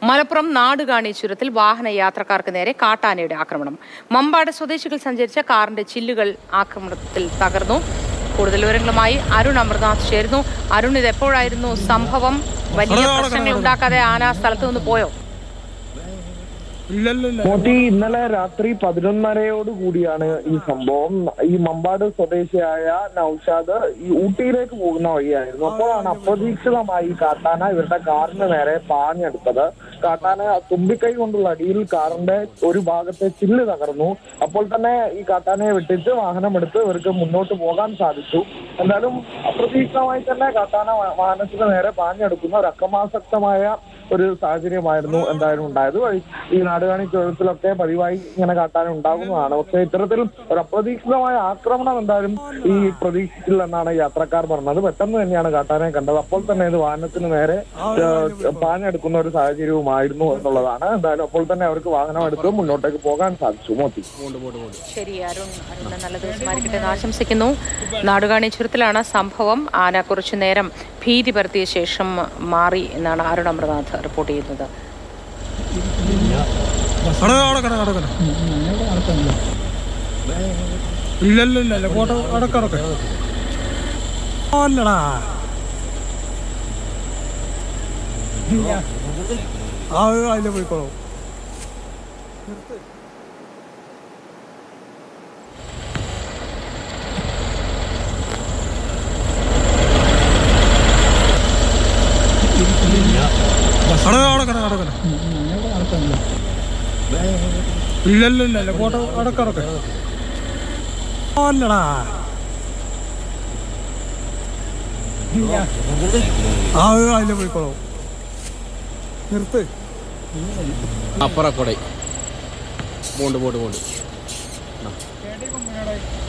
മലപ്പുറം നാടുകാണി ചുരത്തിൽ വാഹന യാത്രക്കാർക്ക് നേരെ കാട്ടാനയുടെ ആക്രമണം മമ്പാട് സ്വദേശികൾ സഞ്ചരിച്ച കാറിന്റെ ചില്ലുകൾ ആക്രമണത്തിൽ തകർന്നു കൂടുതൽ വിവരങ്ങളുമായി അരുൺ അമർനാഥ് ചേരുന്നു അരുൺ ഇത് എപ്പോഴായിരുന്നു സംഭവം വലിയ പ്രശ്നങ്ങൾ ഉണ്ടാക്കാതെ ആന സ്ഥലത്ത് നിന്ന് പോയോ മോട്ടി ഇന്നലെ രാത്രി പതിനൊന്നരയോട് കൂടിയാണ് ഈ സംഭവം ഈ മമ്പാട് സ്വദേശിയായ നൌഷാദ് ഈ ഊട്ടിയിലേക്ക് പോകുന്ന വഴിയായിരുന്നു അപ്പോഴാണ് അപ്രതീക്ഷിതമായി ഈ കാട്ടാന ഇവരുടെ കാറിന് നേരെ പാഞ്ഞെടുത്തത് കാട്ടാന തുമ്പിക്കൈ കൊണ്ടുള്ള അടിയിൽ കാറിന്റെ ഒരു ഭാഗത്തെ ചില്ല് തകർന്നു അപ്പോൾ തന്നെ ഈ കാട്ടാനയെ വെട്ടിച്ച് വാഹനമെടുത്ത് ഇവർക്ക് മുന്നോട്ട് പോകാൻ സാധിച്ചു എന്തായാലും അപ്രതീക്ഷിതമായി തന്നെ കാട്ടാന വാ- വാഹനത്തിന് നേരെ പാഞ്ഞെടുക്കുന്ന ഒരു അക്രമാസക്തമായ ഒരു സാഹചര്യമായിരുന്നു എന്തായാലും ഉണ്ടായത് വഴി ഈ നാടുകാണി ചുരത്തിലൊക്കെ പതിവായി ഇങ്ങനെ കാട്ടാൻ ഉണ്ടാകുന്നതാണ് പക്ഷേ ഇത്തരത്തിൽ ഒരു അപ്രതീക്ഷിതമായ ആക്രമണം എന്തായാലും ഈ പ്രതീക്ഷിച്ചില്ലെന്നാണ് യാത്രക്കാർ പറഞ്ഞത് പെട്ടെന്ന് തന്നെയാണ് കാട്ടാനെ കണ്ടത് അപ്പോൾ തന്നെ ഇത് വാഹനത്തിന് നേരെ ഏഹ്, പാഞ്ഞെടുക്കുന്ന ഒരു സാഹചര്യവുമായിരുന്നു എന്നുള്ളതാണ് എന്തായാലും അപ്പോൾ തന്നെ അവർക്ക് വാഹനം എടുത്ത് മുന്നോട്ടേക്ക് പോകാൻ സാധിച്ചു മോത്തി ശരി അരുൺ അരുണ് നല്ല ദിവസമായിരിക്കട്ടെ എന്ന് ആശംസിക്കുന്നു നാടുകാണി ചുരത്തിലാണ് സംഭവം ആന കുറച്ചു നേരം ഭീതി പരത്തിയ ശേഷം മാറി എന്നാണ് അരുൺ അമർനാഥ് റിപ്പോർട്ട് ചെയ്യുന്നത് ഇല്ല ഇല്ല ഇല്ല ഇല്ല കോട്ട അടക്കടക്ക അല്ലടാ ആ അതിലെ പോയിക്കോളൂ അടക്കട അടക്കട ഇല്ല ഇല്ല ഇല്ല ഇല്ല കോട്ട അടക്കടക്ക അല്ലടാ ആ അതിലെ പോയിക്കോളൂ നിർത്ത് അപ്പുറക്കൊടൈ പോണ്ട് പോണ്ട് പോണ്ട്